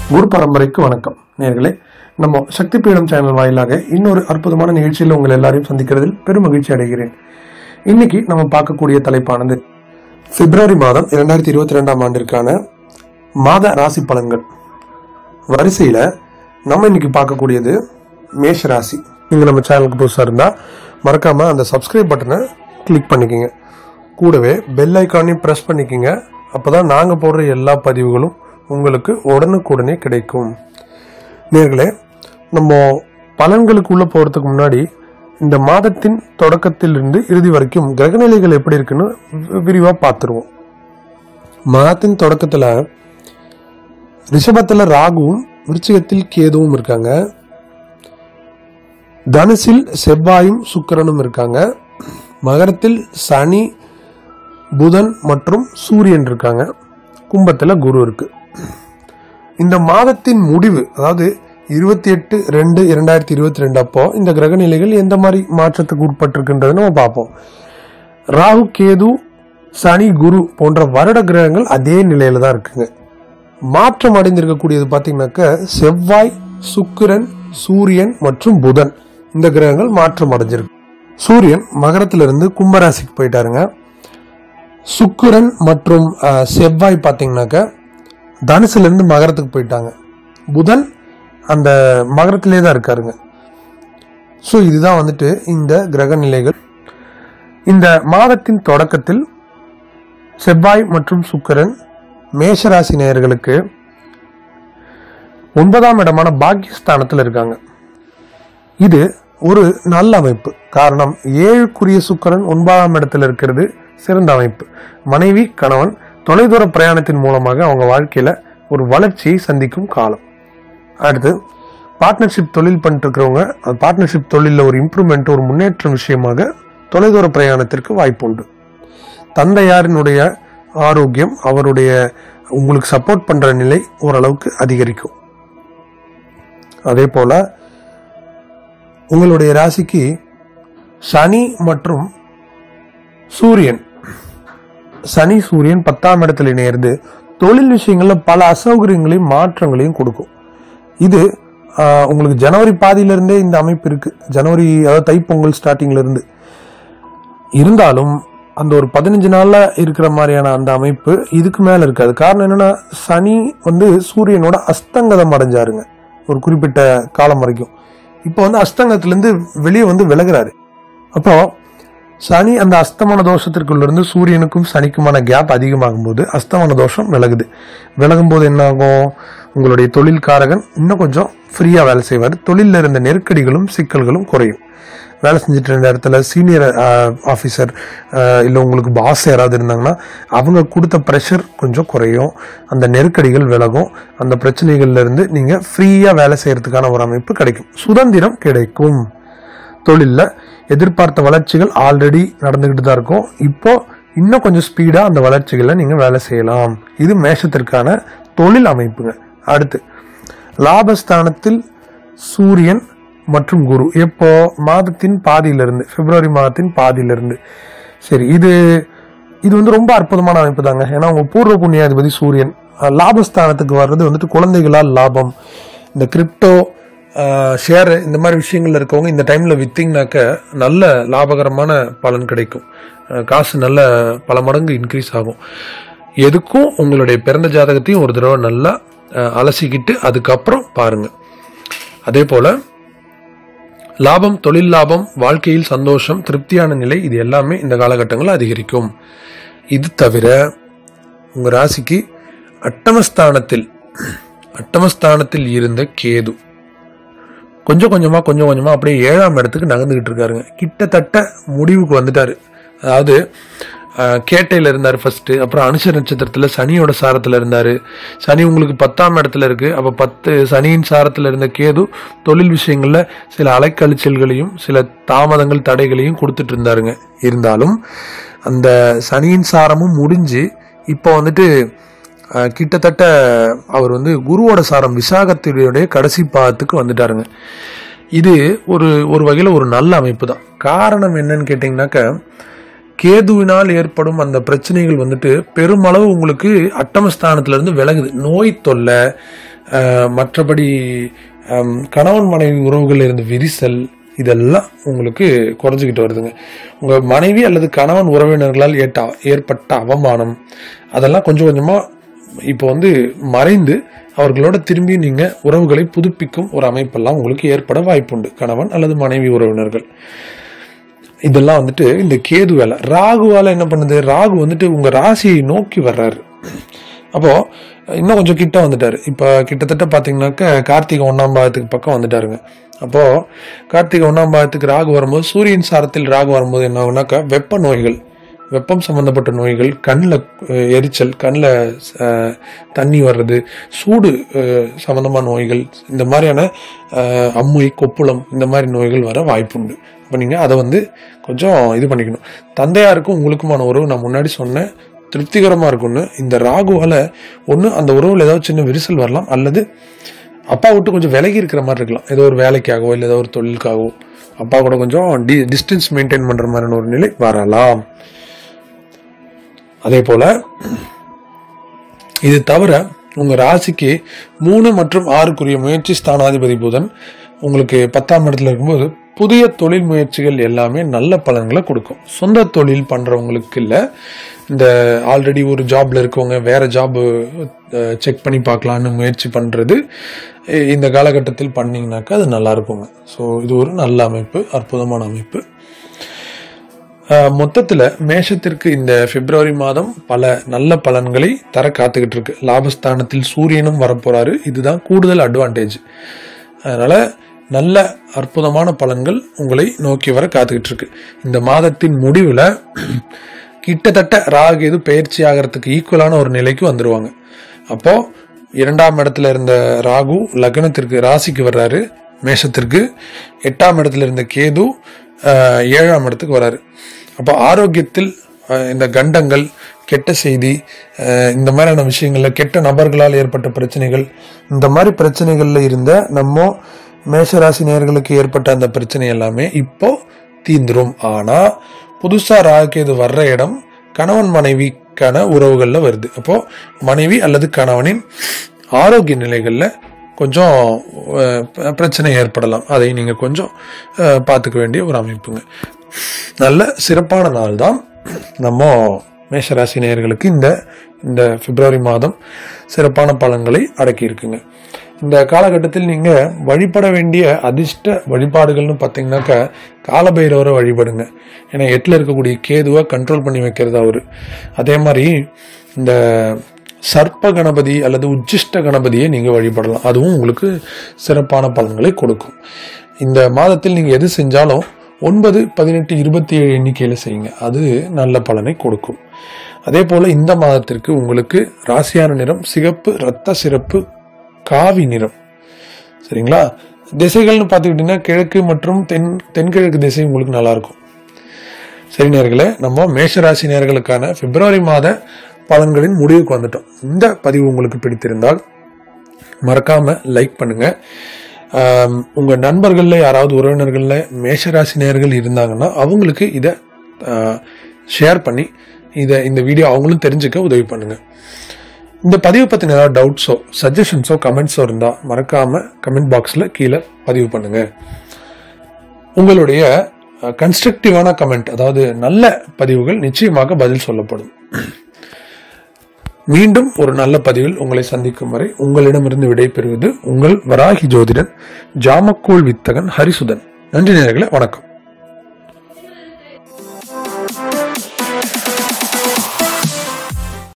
குரு பரம்பரைக்கு வணக்கம் நேர்களே நம்ம சக்தி பீடம் சேனல் வாயிலாக இன்னொரு அற்புதமான நிகழ்ச்சியில் உங்கள் எல்லாரையும் சந்திக்கிறதில் பெரும் மகிழ்ச்சி அடைகிறேன் இன்னைக்கு நம்ம பார்க்கக்கூடிய தலைப்பானது பிப்ரவரி மாதம் இரண்டாயிரத்தி இருபத்தி ரெண்டாம் ஆண்டிற்கான மாத ராசி பலன்கள் வரிசையில் நம்ம இன்னைக்கு பார்க்கக்கூடியது மேஷ ராசி நீங்கள் நம்ம சேனலுக்கு புதுசாக இருந்தால் மறக்காமல் அந்த சப்ஸ்கிரைப் பட்டனை கிளிக் பண்ணிக்கோங்க கூடவே பெல் ஐக்கானையும் ப்ரெஸ் பண்ணிக்கோங்க அப்போ தான் நாங்கள் போடுற எல்லா பதிவுகளும் உங்களுக்கு உடனுக்குடனே கிடைக்கும் நேர்களே நம்ம பலன்களுக்குள்ளே போகிறதுக்கு முன்னாடி இந்த மாதத்தின் தொடக்கத்திலிருந்து இறுதி வரைக்கும் கிரகநிலைகள் எப்படி இருக்குன்னு விரிவாக பார்த்துருவோம் மாதத்தின் தொடக்கத்தில் ரிஷபத்தில் ராகுவும் விருச்சிகத்தில் கேதுவும் இருக்காங்க தனுசில் செவ்வாயும் சுக்கிரனும் இருக்காங்க மகரத்தில் சனி புதன் மற்றும் சூரியன் இருக்காங்க கும்பத்தில் குரு இருக்கு இந்த மாதத்தின் முடிவு அதாவது இருபத்தி எட்டு ரெண்டு இரண்டாயிரத்தி இருபத்தி ரெண்டு அப்போ இந்த கிரக நிலைகள் எந்த மாதிரி மாற்றத்துக்கு உட்பட்டிருக்குன்றதை நம்ம பார்ப்போம் ராகு கேது சனி குரு போன்ற வருட கிரகங்கள் அதே நிலையில தான் இருக்குங்க மாற்றம் அடைந்திருக்கக்கூடியது பார்த்தீங்கன்னாக்க செவ்வாய் சுக்கிரன் சூரியன் மற்றும் புதன் இந்த கிரகங்கள் மாற்றம் அடைஞ்சிருக்கு சூரியன் மகரத்திலிருந்து கும்பராசிக்கு போயிட்டாருங்க சுக்கிரன் மற்றும் அஹ், செவ்வாய் பார்த்தீங்கன்னாக்க தனுசுலேருந்து மகரத்துக்கு போயிட்டாங்க புதன் அந்த மகரத்திலே தான் இருக்காருங்க ஸோ இதுதான் வந்துட்டு இந்த கிரக நிலைகள் இந்த மாதத்தின் தொடக்கத்தில் செவ்வாய் மற்றும் சுக்கிரன் மேஷராசி நேயர்களுக்கு ஒன்பதாம் இடமான பாக்கியஸ்தானத்தில் இருக்காங்க இது ஒரு நல்ல அமைப்பு காரணம் ஏழுக்குரிய சுக்கிரன் ஒன்பதாம் இடத்துல இருக்கிறது சிறந்த அமைப்பு மனைவி கணவன் தொலைதூர பிரயாணத்தின் மூலமாக அவங்க வாழ்க்கையில ஒரு வளர்ச்சியை சந்திக்கும் காலம் அடுத்து பார்ட்னர்ஷிப் தொழில் பண்ணிட்டு இருக்கிறவங்க அந்த பார்ட்னர்ஷிப் தொழிலில் ஒரு இம்ப்ரூவ்மெண்ட் ஒரு முன்னேற்றம் விஷயமாக தொலைதூர பிரயாணத்திற்கு வாய்ப்பு உண்டு தந்தையாரினுடைய ஆரோக்கியம் அவருடைய உங்களுக்கு சப்போர்ட் பண்ற நிலை ஓரளவுக்கு அதிகரிக்கும் அதே போல உங்களுடைய ராசிக்கு சனி மற்றும் சூரியன் சனி சூரியன் பத்தாம் இடத்துல இணையிறது தொழில் விஷயங்கள்ல பல அசௌகரியங்களையும் மாற்றங்களையும் கொடுக்கும் இது ஆஹ், உங்களுக்கு ஜனவரி பாதியில இருந்தே இந்த அமைப்பு இருக்கு ஜனவரி அதாவது தைப்பொங்கல் ஸ்டார்டிங்ல இருந்து இருந்தாலும் அந்த ஒரு பதினஞ்சு நாள்ல இருக்கிற மாதிரியான அந்த அமைப்பு இதுக்கு மேல இருக்காது காரணம் என்னன்னா சனி வந்து சூரியனோட அஸ்தங்கதம் அடைஞ்சாருங்க ஒரு குறிப்பிட்ட காலம் வரைக்கும் இப்போ வந்து அஸ்தங்கத்திலிருந்து வெளியே வந்து விலகுறாரு அப்போ சனி அந்த அஸ்தமன தோஷத்திற்குள்ள இருந்து சூரியனுக்கும் சனிக்குமான கேப் அதிகமாகும் போது அஸ்தமன தோஷம் விலகுது விலகும் போது என்ன ஆகும் உங்களுடைய தொழில்காரகன் இன்னும் கொஞ்சம் ஃப்ரீயா வேலை செய்வார் தொழிலில் இருந்த நெருக்கடிகளும் சிக்கல்களும் குறையும் வேலை செஞ்சுட்டு இருந்த இடத்துல சீனியர் ஆஃபீஸர் இல்லை உங்களுக்கு பாஸ் யாராவது இருந்தாங்கன்னா அவங்க கொடுத்த ப்ரெஷர் கொஞ்சம் குறையும் அந்த நெருக்கடிகள் விலகும் அந்த பிரச்சனைகள்ல இருந்து நீங்க ஃப்ரீயா வேலை செய்யறதுக்கான ஒரு அமைப்பு கிடைக்கும் சுதந்திரம் கிடைக்கும் தொழிலில் எதிர்பார்த்த வளர்ச்சிகள் ஆல்ரெடி நடந்துகிட்டு தான் இருக்கும் இப்போ இன்னும் கொஞ்சம் ஸ்பீடா அந்த வளர்ச்சிகளை நீங்க வேலை செய்யலாம் இது மேஷத்திற்கான தொழில் அமைப்புங்க அடுத்து லாபஸ்தானத்தில் சூரியன் மற்றும் குரு எப்போ மாதத்தின் பாதியிலிருந்து பிப்ரவரி மாதத்தின் பாதியிலிருந்து சரி இது இது வந்து ரொம்ப அற்புதமான அமைப்பு தாங்க ஏன்னா உங்க பூர்வ புண்ணியாதிபதி சூரியன் அஹ், லாபஸ்தானத்துக்கு வர்றது வந்துட்டு குழந்தைகளால் லாபம் இந்த கிரிப்டோ ஷேர் இந்த மாதிரி விஷயங்கள்ல இருக்கவங்க இந்த டைம்ல வித்தீங்கனாக்க நல்ல லாபகரமான பலன் கிடைக்கும் அஹ், காசு நல்ல பல மடங்கு இன்க்ரீஸ் ஆகும் எதுக்கும் உங்களுடைய பிறந்த ஜாதகத்தையும் ஒரு தடவை நல்லா அஹ், அலசிக்கிட்டு அதுக்கப்புறம் பாருங்க அதே போல லாபம் தொழில் லாபம் வாழ்க்கையில் சந்தோஷம் திருப்தியான நிலை இது எல்லாமே இந்த காலகட்டங்களில் அதிகரிக்கும் இது தவிர உங்க ராசிக்கு அட்டமஸ்தானத்தில் அட்டமஸ்தானத்தில் இருந்த கேது கொஞ்சம் கொஞ்சமா கொஞ்சம் கொஞ்சமா அப்படியே ஏழாம் இடத்துக்கு நகர்ந்துகிட்டு இருக்காருங்க கிட்டத்தட்ட முடிவுக்கு வந்துட்டாரு அதாவது அஹ், கேட்டையில இருந்தார் ஃபர்ஸ்ட் அப்புறம் அனுஷ நட்சத்திரத்துல சனியோட சாரத்துல இருந்தாரு சனி உங்களுக்கு பத்தாம் இடத்துல இருக்கு அப்ப பத்து சனியின் சாரத்துல இருந்த கேது தொழில் விஷயங்கள்ல சில அலைக்கழிச்சல்களையும் சில தாமதங்கள் தடைகளையும் கொடுத்துட்டு இருந்தாருங்க இருந்தாலும் அந்த சனியின் சாரமும் முடிஞ்சு இப்போ வந்துட்டு அஹ், கிட்டத்தட்ட அவர் வந்து குருவோட சாரம் விசாகத்தினுடைய கடைசி பாதத்துக்கு வந்துட்டாருங்க இது ஒரு ஒரு வகையில் ஒரு நல்ல அமைப்பு தான் காரணம் என்னன்னு கேட்டிங்கனாக்க கேதுவினால் ஏற்படும் அந்த பிரச்சனைகள் வந்துட்டு பெருமளவு உங்களுக்கு அட்டமஸ்தானத்துல இருந்து விலகுது நோய் தொல்லை அஹ், மற்றபடி ஹம், கணவன் மனைவி உறவுகள் இருந்த விரிசல் இதெல்லாம் உங்களுக்கு குறைஞ்சிக்கிட்டு வருதுங்க உங்க மனைவி அல்லது கணவன் உறவினர்களால் ஏட்ட ஏற்பட்ட அவமானம் அதெல்லாம் கொஞ்சம் கொஞ்சமா இப்போ வந்து மறைந்து அவர்களோட திரும்பி நீங்க உறவுகளை புதுப்பிக்கும் ஒரு அமைப்பெல்லாம் உங்களுக்கு ஏற்பட வாய்ப்புண்டு கணவன் அல்லது மனைவி உறவினர்கள் இதெல்லாம் வந்துட்டு இந்த கேது வேலை ராகுவால என்ன பண்ணுது ராகு வந்துட்டு உங்க ராசியை நோக்கி வர்றாரு அப்போ இன்னும் கொஞ்சம் கிட்ட வந்துட்டாரு இப்ப கிட்டத்தட்ட பாத்தீங்கன்னாக்க கார்த்திகை ஒன்னாம் பாகத்துக்கு பக்கம் வந்துட்டாருங்க அப்போ கார்த்திகை ஒன்னாம் பாகத்துக்கு ராகு வரும்போது சூரியன் சாரத்தில் ராகு வரும்போது என்ன ஆகுனாக்கா வெப்ப நோய்கள் வெப்பம் சம்பந்தப்பட்ட நோய்கள் கண்ணில் எரிச்சல் கண்ணில் தண்ணி வர்றது சூடு அஹ், சம்பந்தமான நோய்கள் இந்த மாதிரியான அஹ், அம்மை கொப்புளம் இந்த மாதிரி நோய்கள் வர வாய்ப்புண்டு அப்போ நீங்கள் அதை வந்து கொஞ்சம் இது பண்ணிக்கணும் தந்தையாருக்கும் உங்களுக்குமான உறவு நான் முன்னாடி சொன்னேன் திருப்திகரமாக இருக்கும்னு இந்த ராகுவால ஒன்று அந்த உறவில் ஏதாவது சின்ன விரிசல் வரலாம் அல்லது அப்பா விட்டு கொஞ்சம் விலகி இருக்கிற மாதிரி இருக்கலாம் ஏதோ ஒரு வேலைக்காகவோ இல்லை ஏதோ ஒரு தொழிலுக்காகவோ அப்பா கூட கொஞ்சம் டி டிஸ்டன்ஸ் மெயின்டைன் பண்ணுற மாதிரியான ஒரு நிலை வரலாம் அதே போல இது தவிர உங்க ராசிக்கு மூணு மற்றும் ஆறுக்குரிய முயற்சி ஸ்தானாதிபதி புதன் உங்களுக்கு பத்தாம் இடத்துல இருக்கும்போது புதிய தொழில் முயற்சிகள் எல்லாமே நல்ல பலன்களை கொடுக்கும் சொந்த தொழில் பண்றவங்களுக்கு இல்ல இந்த ஆல்ரெடி ஒரு ஜாப்ல இருக்கவங்க வேற ஜாப் செக் பண்ணி பார்க்கலான்னு முயற்சி பண்றது அஹ் இந்த காலகட்டத்தில் பண்ணீங்கன்னாக்கா அது நல்லா இருக்குங்க ஸோ இது ஒரு நல்ல அமைப்பு அற்புதமான அமைப்பு ஆஹ் மொத்தத்துல மேஷத்திற்கு இந்த பிப்ரவரி மாதம் பல நல்ல பலன்களை தர காத்துக்கிட்டு இருக்கு லாபஸ்தானத்தில் சூரியனும் வரப்போறாரு இதுதான் கூடுதல் அட்வான்டேஜ் அதனால நல்ல அற்புதமான பலன்கள் உங்களை நோக்கி வர காத்துக்கிட்டு இருக்கு இந்த மாதத்தின் முடிவுல கிட்டத்தட்ட ராகு எது பயிற்சி ஆகிறதுக்கு ஈக்குவலான ஒரு நிலைக்கு வந்துருவாங்க அப்போ இரண்டாம் இடத்துல இருந்த ராகு லக்னத்திற்கு ராசிக்கு வர்றாரு மேஷத்திற்கு எட்டாம் இடத்துல இருந்த கேது ஆஹ், ஏழாம் இடத்துக்கு வராரு அப்போ ஆரோக்கியத்தில் ஆஹ், இந்த கண்டங்கள் கெட்ட செய்தி ஆஹ், இந்த மாதிரியான விஷயங்கள்ல கெட்ட நபர்களால் ஏற்பட்ட பிரச்சனைகள் இந்த மாதிரி பிரச்சனைகள்ல இருந்த நம்ம மேஷராசி நேயர்களுக்கு ஏற்பட்ட அந்த பிரச்சனை எல்லாமே இப்போ தீந்துரும் ஆனா புதுசா ராகுகேது வர்ற இடம் கணவன் மனைவிக்கான உறவுகள்ல வருது அப்போ மனைவி அல்லது கணவனின் ஆரோக்கிய நிலைகள்ல கொஞ்சம் அஹ், ப- பிரச்சனை ஏற்படலாம் அதை நீங்க கொஞ்சம் அஹ், பார்த்துக்க வேண்டிய ஒரு அமைப்புங்க நல்ல சிறப்பான நாள் தான் நம்ம மேஷராசி நேயர்களுக்கு இந்த இந்த பிப்ரவரி மாதம் சிறப்பான பலன்களை அடக்கி இருக்குங்க இந்த காலகட்டத்தில் நீங்க வழிபட வேண்டிய அதிர்ஷ்ட வழிபாடுகள்னு பார்த்தீங்கன்னாக்கா காலபைரவரை வழிபடுங்க ஏன்னா எட்டில் இருக்கக்கூடிய கேதுவை கண்ட்ரோல் பண்ணி வைக்கிறது அவரு அதே மாதிரி இந்த சர்ப்ப கணபதி அல்லது உச்சிஷ்ட கணபதியை நீங்க வழிபடலாம் அதுவும் உங்களுக்கு சிறப்பான பலன்களை கொடுக்கும் இந்த மாதத்தில் நீங்க எது செஞ்சாலும் ஒன்பது பதினெட்டு இருபத்தி ஏழு எண்ணிக்கையில செய்யுங்க அது நல்ல பலனை கொடுக்கும் அதே போல இந்த மாதத்திற்கு உங்களுக்கு ராசியான நிறம் சிகப்பு ரத்த சிறப்பு காவி நிறம் சரிங்களா திசைகள்னு பார்த்துக்கிட்டீங்கன்னா கிழக்கு மற்றும் தென் தென்கிழக்கு திசை உங்களுக்கு நல்லா இருக்கும் சரி நேர்களே நம்ம மேஷராசி நேர்களுக்கான பிப்ரவரி மாத பலன்களின் முடிவுக்கு வந்துட்டோம் இந்த பதிவு உங்களுக்கு பிடித்திருந்தால் மறக்காம லைக் பண்ணுங்க ஆம், உங்க நண்பர்கள்ல யாராவது உறவினர்கள்ல மேஷராசி நேர்கள் இருந்தாங்கன்னா அவங்களுக்கு இதை ஷேர் பண்ணி இதை இந்த வீடியோ அவங்களும் தெரிஞ்சுக்க உதவி பண்ணுங்க இந்த பதிவு பத்தின ஏதாவது டவுட்ஸோ சஜஷன்ஸோ கமெண்ட்ஸோ இருந்தா மறக்காம கமெண்ட் பாக்ஸ்ல கீழே பதிவு பண்ணுங்க உங்களுடைய கன்ஸ்ட்ரக்டிவான கமெண்ட் அதாவது நல்ல பதிவுகள் நிச்சயமாக பதில் சொல்லப்படும் மீண்டும் ஒரு நல்ல பதிவில் உங்களை சந்திக்கும் வரை உங்களிடமிருந்து விடைபெறுவது உங்கள் வராகி ஜோதிடன் ஜாமக்கோள் வித்தகன் ஹரிசுதன் நன்றி நேயர்களே வணக்கம்